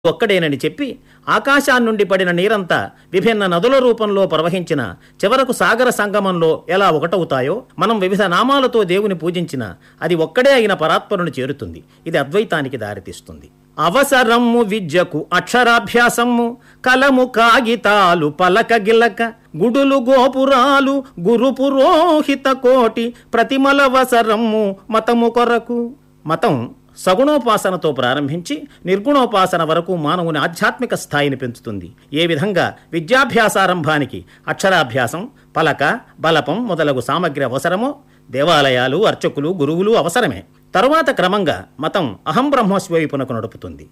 ఒక్కడేనని చెప్పి ఆకాశాన్నుండి పడిన నీరంతా విభిన్న నదుల రూపంలో ప్రవహించిన చివరకు సాగర సంగమంలో ఎలా ఒకటవుతాయో మనం వివిధ నామాలతో దేవుని పూజించిన అది ఒక్కడే అయిన పరాత్పరుని చేరుతుంది ఇది అద్వైతానికి దారితీస్తుంది అవసరము విద్యకు అక్షరాభ్యాసము కలము కాగితాలు పలక గిలక గుడులు గోపురాలు గురు పురోహిత కోటి ప్రతిమలవసరము మతము కొరకు మతం సగుణోపాసనతో ప్రారంభించి నిర్గుణోపాసన వరకు మానవుని ఆధ్యాత్మిక స్థాయిని పెంచుతుంది ఏ విధంగా విద్యాభ్యాసారంభానికి అక్షరాభ్యాసం పలక బలపం మొదలగు సామగ్రి అవసరమో దేవాలయాలు అర్చకులు గురువులు అవసరమే తరువాత క్రమంగా మతం అహం బ్రహ్మస్వైపునకు నడుపుతుంది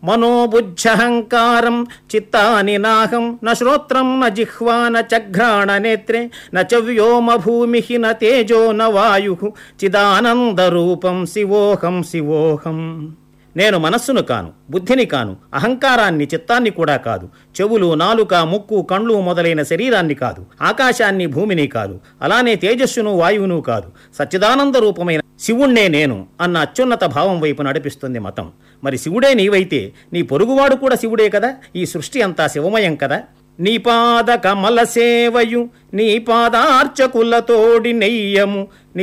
మనోబుజ్జహంకారం చిత్తాని నాహం న శ్రోత్రం న జిహ్వా న చఘ్రాణ నేత్రే న చ వ్యోమ భూమి న తేజో న వాయు చిదానందరూపం శివోహం శివోహం నేను మనస్సును కాను బుద్ధిని కాను అహంకారాన్ని చిత్తాన్ని కూడా కాదు చెవులు నాలుక ముక్కు కండ్లు మొదలైన శరీరాన్ని కాదు ఆకాశాన్ని భూమిని కాదు అలానే తేజస్సును వాయువును కాదు సచ్చిదానంద రూపమైన శివుణ్ణే నేను అన్న అత్యున్నత భావం వైపు నడిపిస్తుంది మతం మరి శివుడే నీవైతే నీ పొరుగువాడు కూడా శివుడే కదా ఈ సృష్టి అంతా శివమయం కదా నీ పాద కమల సేవయు నీ పాదార్చకులతోడి నెయ్యము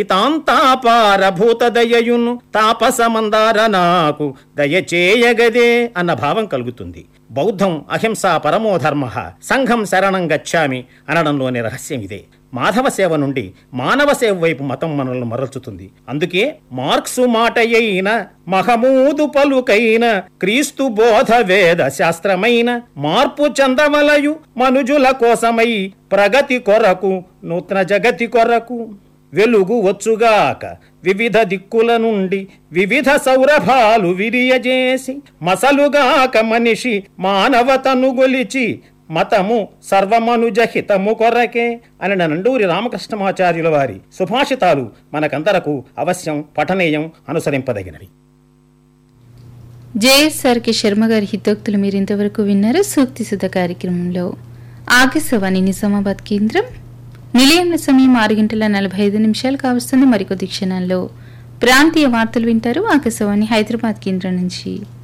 నితాంతాపారభూత దయయును తాపసమందార నాకు దయచేయగదే అన్న భావం కలుగుతుంది బౌద్ధం అహింస పరమో ధర్మ సంఘం శరణం గచ్చామి అనడంలోని రహస్యం ఇదే మాధవ సేవ నుండి మానవ సేవ వైపు మతం మనల్ని మరల్చుతుంది అందుకే మార్క్సు మాటయైన మహమూదు పలుకైన క్రీస్తు బోధ వేద శాస్త్రమైన మార్పు చందమలయు మనుజుల కోసమై ప్రగతి కొరకు నూతన జగతి కొరకు వెలుగు వచ్చుగాక వివిధ దిక్కుల నుండి వివిధ సౌరభాలు విరియజేసి మసలుగాక మనిషి మానవతను గొలిచి మతము సర్వమనుజ హితము కొరకే అని నండూరి రామకృష్ణమాచార్యుల వారి సుభాషితాలు మనకందరకు అవశ్యం పఠనీయం అనుసరింపదగినవి జేఎస్ఆర్కే శర్మ గారి హితోక్తులు మీరు ఇంతవరకు విన్నారు సూక్తి సుధ కార్యక్రమంలో ఆకాశవాణి నిజామాబాద్ కేంద్రం నిలయంల సమయం ఆరు గంటల నలభై ఐదు నిమిషాలు కావస్తుంది మరికొద్ది క్షణాల్లో ప్రాంతీయ వార్తలు వింటారు ఆకాశవాణి హైదరాబాద్ కేంద్రం నుంచి